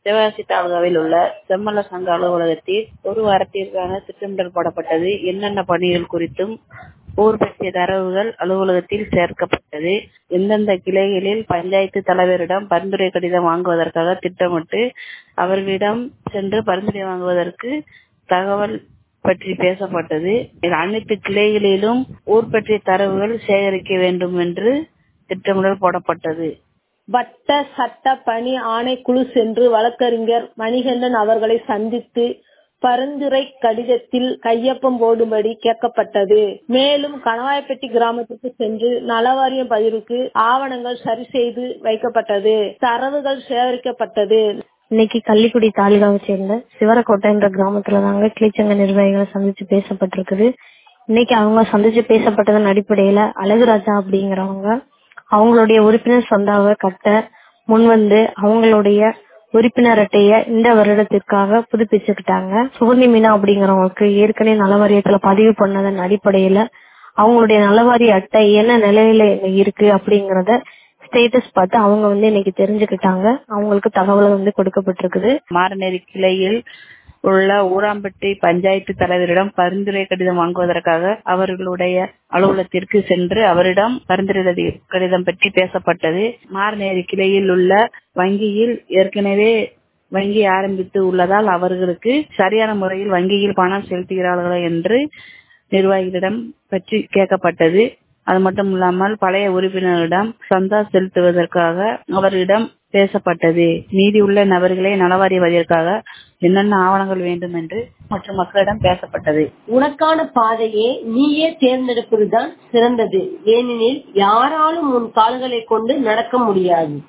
சிவகாசி தாலுகாவில் உள்ள செம்மல சங்க அலுவலகத்தில் ஒரு வாரத்திற்கான திட்டமிடல் போடப்பட்டது என்னென்ன பணிகள் குறித்தும் ஊர் பற்றிய தரவுகள் அலுவலகத்தில் சேர்க்கப்பட்டது எந்தெந்த கிளைகளில் பஞ்சாயத்து தலைவரிடம் பரிந்துரை கடிதம் வாங்குவதற்காக திட்டமிட்டு அவர்களிடம் சென்று பரிந்துரை வாங்குவதற்கு தகவல் பற்றி பேசப்பட்டது அனைத்து கிளைகளிலும் ஊர் பற்றிய தரவுகள் சேகரிக்க வேண்டும் என்று திட்டமிடல் போடப்பட்டது வட்ட சட்ட பணி ஆணைக்குழு சென்று வழக்கறிஞர் மணிகண்டன் அவர்களை சந்தித்து பரிந்துரை கடிதத்தில் கையொப்பம் போடும்படி கேட்கப்பட்டது மேலும் கணவாய்ப்பட்டி கிராமத்திற்கு சென்று நலவாரிய பதிவுக்கு ஆவணங்கள் சரி செய்து வைக்கப்பட்டது தரவுகள் சேகரிக்கப்பட்டது இன்னைக்கு கள்ளிக்குடி தாலுகாவை சேர்ந்த சிவரக்கோட்டை என்ற கிராமத்துல தாங்க கிளிச்சங்க நிர்வாகிகளை சந்திச்சு பேசப்பட்டிருக்குது இன்னைக்கு அவங்க சந்திச்சு பேசப்பட்டதன் அடிப்படையில அழகுராஜா அப்படிங்கிறவங்க அவங்களுடைய உறுப்பினர் சந்தாவை கட்ட முன்வந்து அவங்களுடைய உறுப்பினர் அட்டைய இந்த வருடத்திற்காக புதுப்பிச்சுக்கிட்டாங்க சுகந்தி மீனா அப்படிங்கிறவங்களுக்கு ஏற்கனவே நலவாரியத்துல பதிவு பண்ணதன் அடிப்படையில அவங்களுடைய நலவாரிய அட்டை என்ன நிலையில இருக்கு அப்படிங்கறத ஸ்டேட்டஸ் பார்த்து அவங்க வந்து இன்னைக்கு தெரிஞ்சுக்கிட்டாங்க அவங்களுக்கு தகவல் வந்து கொடுக்கப்பட்டிருக்குது மாரநேரி கிளையில் உள்ள ஊராம்பட்டி பஞ்சாயத்து தலைவரிடம் பரிந்துரை கடிதம் வாங்குவதற்காக அவர்களுடைய அலுவலகத்திற்கு சென்று அவரிடம் பரிந்துரை கடிதம் பற்றி பேசப்பட்டது மாரநேரி கிளையில் உள்ள வங்கியில் ஏற்கனவே வங்கி ஆரம்பித்து உள்ளதால் அவர்களுக்கு சரியான முறையில் வங்கியில் பணம் செலுத்துகிறார்களா என்று நிர்வாகிகளிடம் பற்றி கேட்கப்பட்டது அது மட்டும் இல்லாமல் பழைய உறுப்பினரிடம் சந்தா செலுத்துவதற்காக அவரிடம் பேசப்பட்டது மீதி உள்ள நபர்களை நலவாரியவதற்காக என்னென்ன ஆவணங்கள் வேண்டும் என்று மற்ற மக்களிடம் பேசப்பட்டது உனக்கான பாதையை நீயே தேர்ந்தெடுப்பதுதான் சிறந்தது ஏனெனில் யாராலும் உன் கால்களை கொண்டு நடக்க முடியாது